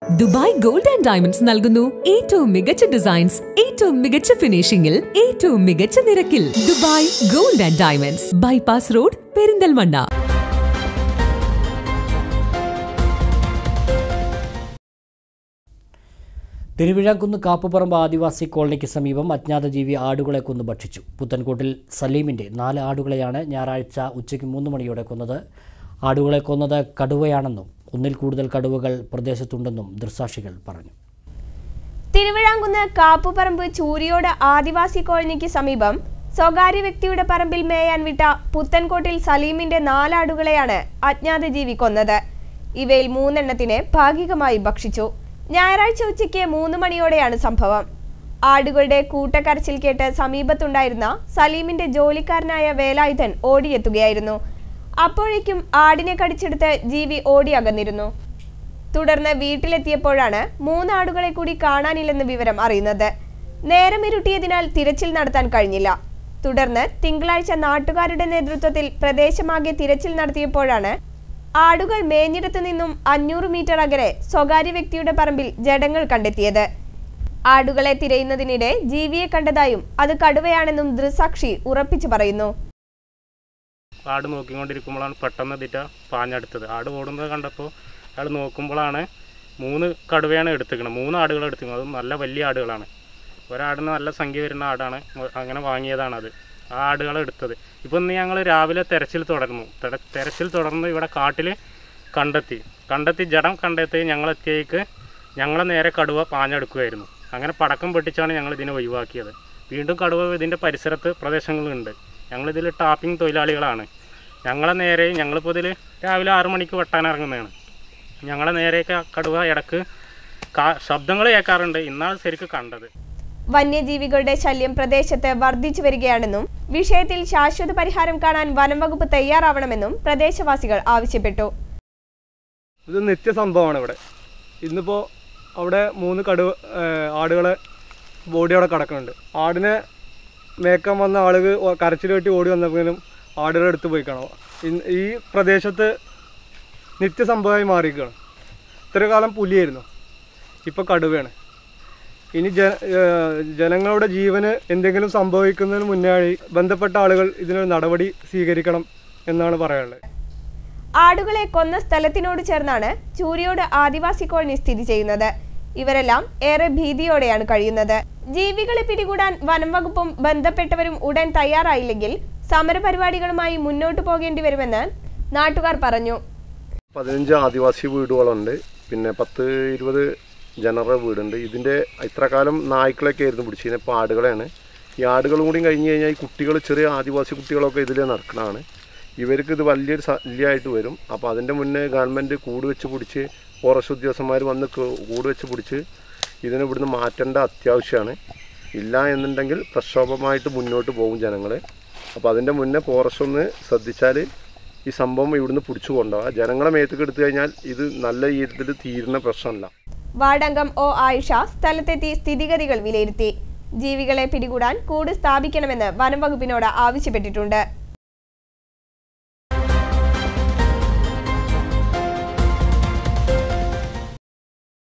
Dubai gold and diamonds നൽകുന്നു ഏറ്റവും മികച്ച ഡിസൈൻസ് ഏറ്റവും മികച്ച ഫിനിഷിംഗിൽ ഏറ്റവും മികച്ച നിരക്കിൽ Dubai gold and diamonds bypass road Perinthalmanna Thiruvizhakunnu Kappuparambu adivasi കോളനിക്ക് സമീപം അജ്ഞാത ജീവി ആടുകളെ കൊന്നു ഭക്ഷിച്ചു പുത്തൻകോട്ടിൽ സലീമിൻ്റെ നാല് ആടുകളെയാണ് ഞായറാഴ്ച ഉച്ചയ്ക്ക് മൂന്ന് മണിയോടെ കൊന്നത് ആടുകളെ കൊന്നത് കടുവയാണെന്നും ഒന്നിൽ കൂടുതൽ കടുവകൾ പ്രദേശത്തുണ്ടെന്നും ദൃക്സാക്ഷികൾ പറഞ്ഞു തിരുവിഴാങ്കുന്ന് കാപ്പുപറമ്പ് ചൂരിയോട് ആദിവാസി കോളനിക്ക് സമീപം സ്വകാര്യ വ്യക്തിയുടെ പറമ്പിൽ മേയാൻ വിട്ട പുത്തൻകോട്ടിൽ സലീമിന്റെ നാലാടുകളെയാണ് അജ്ഞാത ജീവി കൊന്നത് ഇവയിൽ മൂന്നെണ്ണത്തിനെ ഭാഗികമായി ഭക്ഷിച്ചു ഞായറാഴ്ച ഉച്ചയ്ക്ക് മൂന്ന് മണിയോടെയാണ് സംഭവം ആടുകളുടെ കൂട്ടക്കരച്ചിൽ കേട്ട് സമീപത്തുണ്ടായിരുന്ന സലീമിന്റെ ജോലിക്കാരനായ വേലായുധൻ ഓടിയെത്തുകയായിരുന്നു അപ്പോഴേക്കും ആടിനെ കടിച്ചെടുത്ത് ജീവി ഓടി അകന്നിരുന്നു തുടർന്ന് വീട്ടിലെത്തിയപ്പോഴാണ് മൂന്നാടുകളെ കൂടി കാണാനില്ലെന്ന് വിവരം അറിയുന്നത് നേരം ഇരുട്ടിയതിനാൽ തിരച്ചിൽ നടത്താൻ കഴിഞ്ഞില്ല തുടർന്ന് തിങ്കളാഴ്ച നാട്ടുകാരുടെ നേതൃത്വത്തിൽ പ്രദേശമാകെ തിരച്ചിൽ നടത്തിയപ്പോഴാണ് ആടുകൾ മേഞ്ഞിടത്തു നിന്നും അഞ്ഞൂറ് മീറ്റർ അകലെ സ്വകാര്യ വ്യക്തിയുടെ പറമ്പിൽ ജഡങ്ങൾ കണ്ടെത്തിയത് ആടുകളെ തിരയുന്നതിനിടെ ജീവിയെ കണ്ടതായും അത് കടുവയാണെന്നും ദൃസാക്ഷി ഉറപ്പിച്ചു പറയുന്നു ആട് നോക്കിക്കൊണ്ടിരിക്കുമ്പോഴാണ് പെട്ടെന്ന് ഇതിറ്റ പാഞ്ഞെടുത്തത് ആട് ഓടുന്നത് കണ്ടപ്പോൾ അയാൾ നോക്കുമ്പോഴാണ് മൂന്ന് കടുവയാണ് എടുത്തിരിക്കുന്നത് മൂന്ന് ആടുകൾ എടുത്തിരിക്കുന്നത് അതും നല്ല വലിയ ആടുകളാണ് ഒരാടിന് നല്ല സംഖ്യ വരുന്ന ആടാണ് അങ്ങനെ വാങ്ങിയതാണ് അത് ആ ആടുകളെ എടുത്തത് ഇപ്പം ഇന്ന് ഞങ്ങൾ രാവിലെ തെരച്ചിൽ തുടർന്നു തെര- തെരച്ചിൽ തുടർന്ന് ഇവിടെ കാട്ടിൽ കണ്ടെത്തി കണ്ടെത്തി ജഡം കണ്ടെത്തി ഞങ്ങളെത്തിയേക്ക് ഞങ്ങളെ നേരെ കടുവ പാഞ്ഞെടുക്കുകയായിരുന്നു അങ്ങനെ പടക്കം പൊട്ടിച്ചാണ് ഞങ്ങൾ ഇതിനെ ഒഴിവാക്കിയത് വീണ്ടും കടുവ ഇതിൻ്റെ പരിസരത്ത് പ്രദേശങ്ങളുണ്ട് ഞങ്ങളിതിൽ ടാപ്പിംഗ് തൊഴിലാളികളാണ് ഞങ്ങളെ നേരെ ഞങ്ങളിപ്പോൾ ഇതിൽ രാവിലെ ആറു മണിക്ക് വെട്ടാൻ ഇറങ്ങുന്നതാണ് ഞങ്ങളെ നേരെയൊക്കെ കടുവ ഇടക്ക് കാ ശബ്ദങ്ങൾ കേൾക്കാറുണ്ട് ഇന്നാണ് ശരിക്കും കണ്ടത് വന്യജീവികളുടെ ശല്യം പ്രദേശത്ത് വർദ്ധിച്ചു വരികയാണെന്നും വിഷയത്തിൽ ശാശ്വത പരിഹാരം കാണാൻ വനം വകുപ്പ് തയ്യാറാവണമെന്നും പ്രദേശവാസികൾ ആവശ്യപ്പെട്ടു ഇത് നിത്യസംഭവമാണ് ഇവിടെ ഇന്നിപ്പോൾ അവിടെ മൂന്ന് കടുവ ഏഹ് ആടുകളെ ബോഡി അവിടെ കിടക്കുന്നുണ്ട് ആടിനെ മേക്കാൻ വന്ന ആളുകൾ കരച്ചിൽ കെട്ടി ഓടി വന്നപ്പോഴും ആടുകളെ എടുത്ത് പോയി കാണാം ഇന്ന് ഈ പ്രദേശത്ത് നിത്യസംഭവമായി മാറിയിരിക്കുകയാണ് ഇത്ര കാലം പുലിയായിരുന്നു ഇപ്പോൾ കടുവയാണ് ഇനി ജ ഏഹ് ജനങ്ങളുടെ ജീവന് എന്തെങ്കിലും സംഭവിക്കുന്നതിന് മുന്നേ ബന്ധപ്പെട്ട ആളുകൾ ഇതിനൊരു നടപടി സ്വീകരിക്കണം എന്നാണ് പറയാനുള്ളത് ആടുകളെ കൊന്ന സ്ഥലത്തിനോട് ചേർന്നാണ് ചൂരിയോട് ആദിവാസി കോളനി സ്ഥിതി ചെയ്യുന്നത് ഇവരെല്ലാം ഏറെ ഭീതിയോടെയാണ് കഴിയുന്നത് ജീവികളെ പിടികൂടാൻ വനം വകുപ്പും ബന്ധപ്പെട്ടവരും ഉടൻ തയ്യാറായില്ലെങ്കിൽ സമരപരിപാടികളുമായി മുന്നോട്ടു പോകേണ്ടി വരുമെന്ന് നാട്ടുകാർ പറഞ്ഞു പതിനഞ്ച് ആദിവാസി വീടുകളുണ്ട് പിന്നെ പത്ത് ഇരുപത് ജനറൽ വീടുണ്ട് ഇതിൻ്റെ ഇത്ര കാലം നായ്ക്കളൊക്കെ ആയിരുന്നു പിടിച്ചിരുന്നത് ഇപ്പോൾ ആടുകളെയാണ് ഈ ആടുകളും കൂടി കഴിഞ്ഞ് കഴിഞ്ഞാൽ ഈ കുട്ടികൾ ചെറിയ ആദിവാസി കുട്ടികളൊക്കെ ഇതിൽ നടക്കുന്നതാണ് ഇവർക്ക് ഇത് വലിയൊരു ശല്യമായിട്ട് വരും അപ്പോൾ അതിൻ്റെ മുന്നേ ഗവൺമെൻറ് കൂട് വെച്ച് പിടിച്ച് ഫോറസ്റ്റ് ഉദ്യോഗസ്ഥന്മാർ വന്ന് കൂ- കൂട് വെച്ച് പിടിച്ച് ഇതിനെ ഇവിടുന്ന് മാറ്റേണ്ട അത്യാവശ്യമാണ് ഇല്ല എന്നുണ്ടെങ്കിൽ പ്രക്ഷോഭമായിട്ട് മുന്നോട്ട് പോകും ജനങ്ങൾ അപ്പോൾ അതിൻ്റെ മുന്നേ ഫോറസ്റ്റ് ഒന്ന് ശ്രദ്ധിച്ചാൽ ഈ സംഭവം ഇവിടുന്ന് പിടിച്ചു കൊണ്ടുപോകാം ജനങ്ങളെ മേത്തേക്ക് എടുത്തു കഴിഞ്ഞാൽ ഇത് നല്ല രീതിയിൽ തീരുന്ന പ്രശ്നമല്ല വാർഡംഗം ഒ ആയിഷ സ്ഥലത്തെത്തി സ്ഥിതിഗതികൾ വിലയിരുത്തി ജീവികളെ പിടികൂടാൻ കൂട് സ്ഥാപിക്കണമെന്ന് വനം വകുപ്പിനോട് ആവശ്യപ്പെട്ടിട്ടുണ്ട്